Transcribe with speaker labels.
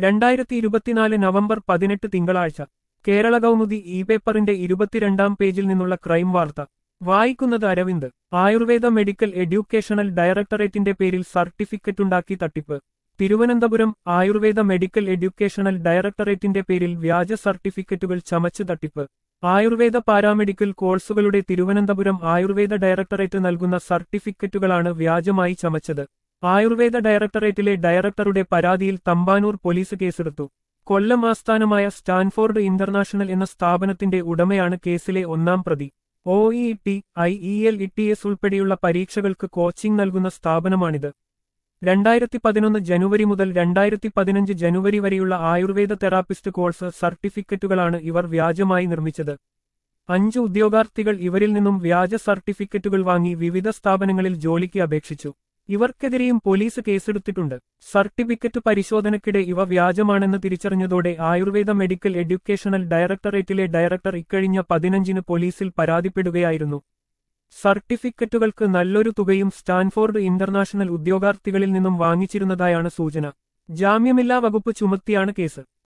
Speaker 1: രണ്ടായിരത്തി ഇരുപത്തിനാല് നവംബർ പതിനെട്ട് തിങ്കളാഴ്ച കേരള കൗമുദി ഇ പേപ്പറിന്റെ ഇരുപത്തിരണ്ടാം പേജിൽ നിന്നുള്ള ക്രൈം വാർത്ത വായിക്കുന്നത് അരവിന്ദ് ആയുർവേദ മെഡിക്കൽ എഡ്യൂക്കേഷണൽ ഡയറക്ടറേറ്റിന്റെ പേരിൽ സർട്ടിഫിക്കറ്റുണ്ടാക്കി തട്ടിപ്പ് തിരുവനന്തപുരം ആയുർവേദ മെഡിക്കൽ എഡ്യൂക്കേഷണൽ ഡയറക്ടറേറ്റിന്റെ പേരിൽ വ്യാജ സർട്ടിഫിക്കറ്റുകൾ ചമച്ച് തട്ടിപ്പ് ആയുർവേദ പാരാമെഡിക്കൽ കോഴ്സുകളുടെ തിരുവനന്തപുരം ആയുർവേദ ഡയറക്ടറേറ്റ് നൽകുന്ന സർട്ടിഫിക്കറ്റുകളാണ് വ്യാജമായി ചമച്ചത് ആയുർവേദ ഡയറക്ടറേറ്റിലെ ഡയറക്ടറുടെ പരാതിയിൽ തമ്പാനൂർ പോലീസ് കേസെടുത്തു കൊല്ലം ആസ്ഥാനമായ സ്റ്റാൻഫോർഡ് ഇന്റർനാഷണൽ എന്ന സ്ഥാപനത്തിന്റെ ഉടമയാണ് കേസിലെ ഒന്നാം പ്രതി O E T I E L T S എസ് ഉൾപ്പെടെയുള്ള പരീക്ഷകൾക്ക് കോച്ചിംഗ് നൽകുന്ന സ്ഥാപനമാണിത് രണ്ടായിരത്തി പതിനൊന്ന് ജനുവരി മുതൽ രണ്ടായിരത്തി പതിനഞ്ച് ജനുവരി വരെയുള്ള ആയുർവേദ തെറാപ്പിസ്റ്റ് കോഴ്സ് സർട്ടിഫിക്കറ്റുകളാണ് ഇവർ വ്യാജമായി നിർമ്മിച്ചത് അഞ്ച് ഉദ്യോഗാർത്ഥികൾ ഇവരിൽ നിന്നും വ്യാജ സർട്ടിഫിക്കറ്റുകൾ വാങ്ങി വിവിധ സ്ഥാപനങ്ങളിൽ ജോലിക്ക് അപേക്ഷിച്ചു ഇവർക്കെതിരെയും പോലീസ് കേസെടുത്തിട്ടുണ്ട് സർട്ടിഫിക്കറ്റ് പരിശോധനയ്ക്കിടെ ഇവ വ്യാജമാണെന്ന് തിരിച്ചറിഞ്ഞതോടെ ആയുർവേദ മെഡിക്കൽ എഡ്യൂക്കേഷണൽ ഡയറക്ടറേറ്റിലെ ഡയറക്ടർ ഇക്കഴിഞ്ഞ പതിനഞ്ചിന് പോലീസിൽ പരാതിപ്പെടുകയായിരുന്നു സർട്ടിഫിക്കറ്റുകൾക്ക് നല്ലൊരു തുകയും സ്റ്റാൻഫോർഡ് ഇന്റർനാഷണൽ ഉദ്യോഗാർത്ഥികളിൽ നിന്നും വാങ്ങിച്ചിരുന്നതായാണ് സൂചന ജാമ്യമില്ലാ വകുപ്പ് ചുമത്തിയാണ് കേസ്